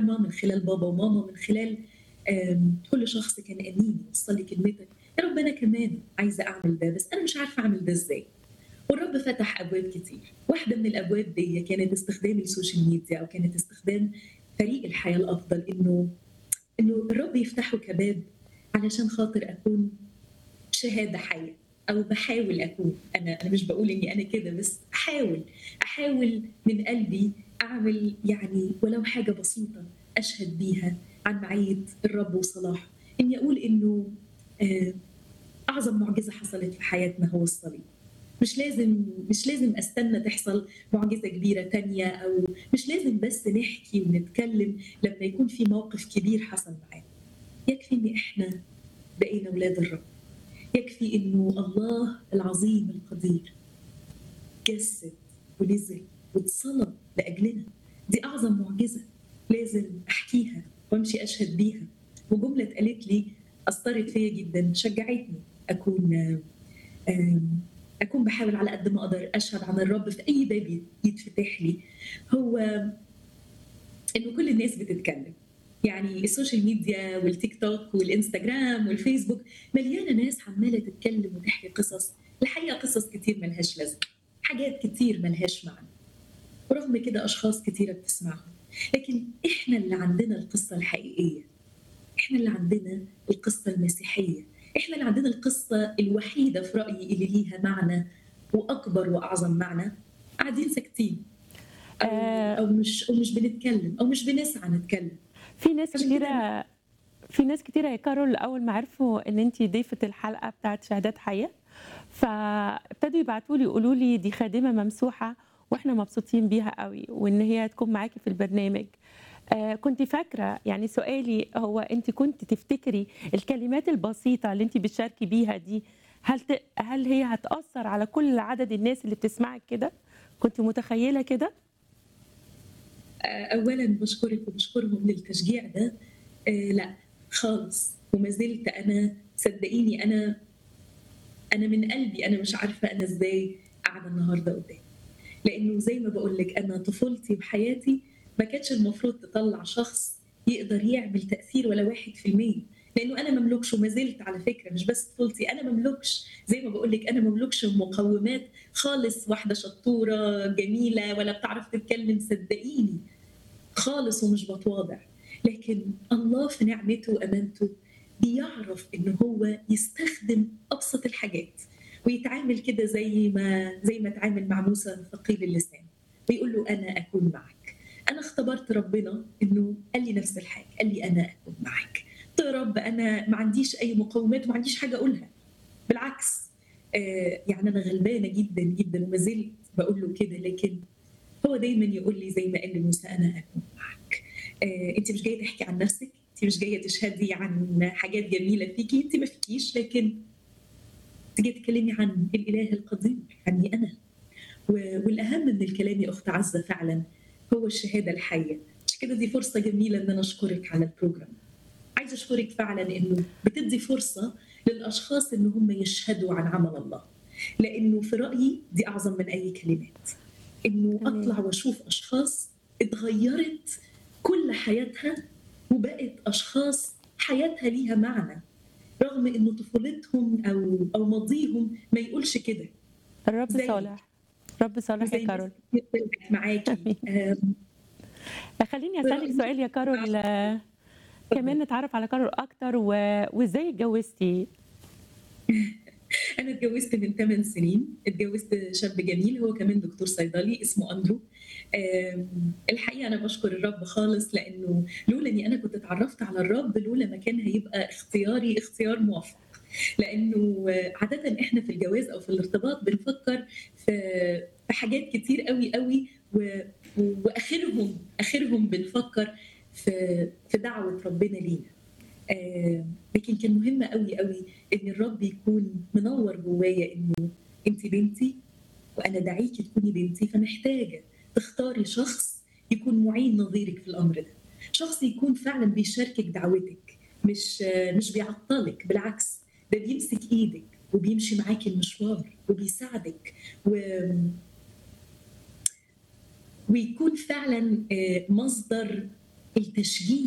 ماما من خلال بابا وماما من خلال آم، كل شخص كان امين يوصل لي كلمتك يا رب انا كمان عايزه اعمل ده بس انا مش عارفه اعمل ده ازاي والرب فتح ابواب كتير واحده من الابواب دي كانت استخدام السوشيال ميديا او كانت استخدام فريق الحياه الافضل انه انه الرب يفتحه كباب علشان خاطر اكون شهاده حيه او بحاول اكون انا انا مش بقول اني انا كده بس احاول احاول من قلبي اعمل يعني ولو حاجه بسيطه اشهد بيها عن معيه الرب وصلاحه اني اقول انه آه، اعظم معجزه حصلت في حياتنا هو الصليب مش لازم مش لازم استنى تحصل معجزه كبيره تانية او مش لازم بس نحكي ونتكلم لما يكون في موقف كبير حصل معانا يكفي ان احنا بقينا اولاد الرب يكفي انه الله العظيم القدير جسد ونزل واتصلب لاجلنا دي اعظم معجزه لازم احكيها وامشي اشهد بيها وجمله اتقالت لي اثرت فيا جدا شجعتني اكون آم، اكون بحاول على قد ما اقدر اشهد عن الرب في اي باب يتفتح لي هو انه كل الناس بتتكلم يعني السوشيال ميديا والتيك توك والانستغرام والفيسبوك مليانه ناس عماله تتكلم وتحكي قصص الحقيقه قصص كتير ملهاش لازمه حاجات كتير ملهاش معنى ورغم كده اشخاص كتيره بتسمعهم لكن احنا اللي عندنا القصه الحقيقيه احنا اللي عندنا القصه المسيحيه احنا اللي عندنا القصه الوحيده في رايي اللي ليها معنى واكبر واعظم معنى قاعدين ساكتين او آه. او مش او مش بنتكلم او مش بنسعى نتكلم في ناس عشان كتيرة في ناس كتيرة يا كارول أول ما عرفوا إن أنت ضيفة الحلقة بتاعت شهادات حية فابتدوا يبعتوا لي يقولوا لي دي خادمة ممسوحة وإحنا مبسوطين بيها قوي وإن هي تكون معاكي في البرنامج آه كنت فاكرة يعني سؤالي هو أنت كنت تفتكري الكلمات البسيطة اللي أنت بتشاركي بيها دي هل ت... هل هي هتأثر على كل عدد الناس اللي بتسمعك كده؟ كنت متخيلة كده؟ اولا بشكرك وبشكرهم للتشجيع ده آه لا خالص وما زلت انا صدقيني انا انا من قلبي انا مش عارفه انا ازاي قاعده النهارده قدام لانه زي ما بقول لك انا طفولتي وحياتي ما كانتش المفروض تطلع شخص يقدر يعمل تاثير ولا واحد في المية لانه انا مملكش وما زلت على فكره مش بس طفولتي انا مملكش زي ما بقول لك انا مملكش مقومات خالص واحده شطوره جميله ولا بتعرف تتكلم صدقيني خالص ومش بتواضع لكن الله في نعمته وامانته بيعرف ان هو يستخدم ابسط الحاجات ويتعامل كده زي ما زي ما اتعامل مع موسى ثقيل اللسان ويقول له انا اكون معك انا اختبرت ربنا انه قال لي نفس الحاجه قال لي انا اكون معك قلت يا رب انا ما عنديش اي مقومات وما عنديش حاجه اقولها بالعكس آه يعني انا غلبانه جدا جدا وما زلت بقول له كده لكن هو دايما يقول لي زي ما قال لموسى انا اكون معك آه انت مش جايه تحكي عن نفسك انت مش جايه تشهدي عن حاجات جميله فيكي انت ما فيكيش لكن انت جايه تتكلمي عن الاله القدير عني انا و- والاهم من الكلام يا اخت عزه فعلا هو الشهاده الحيه مش كده دي فرصه جميله ان انا اشكرك على البروجرام عايزه اشكرك فعلا انه بتدي فرصه للاشخاص ان هم يشهدوا عن عمل الله لانه في رايي دي اعظم من اي كلمات انه أمين. اطلع واشوف اشخاص اتغيرت كل حياتها وبقت اشخاص حياتها ليها معنى رغم انه طفولتهم او او ماضيهم ما يقولش كده الرب زي- صالح رب صالح زي يا كارول ناس كتير طلعت معاكي آم، خليني اسالك سؤال يا كارول آه، كمان نتعرف على كارول اكتر و... وازاي اتجوزتي انا اتجوزت من 8 سنين اتجوزت شاب جميل هو كمان دكتور صيدلي اسمه اندرو آم، الحقيقه انا بشكر الرب خالص لانه لولا اني انا كنت اتعرفت على الرب لولا ما كان هيبقى اختياري اختيار موفق لانه عاده احنا في الجواز او في الارتباط بنفكر في في حاجات كتير قوي قوي و- واخرهم اخرهم بنفكر في في دعوه ربنا لينا آه، لكن كان مهم قوي قوي ان الرب يكون منور جوايا انه انت بنتي وانا دعيكي تكوني بنتي فمحتاجه تختاري شخص يكون معين نظيرك في الامر ده شخص يكون فعلا بيشاركك دعوتك مش آه، مش بيعطلك بالعكس ده بيمسك ايدك وبيمشي معاكي المشوار وبيساعدك و... ويكون فعلا آه، مصدر التشجيع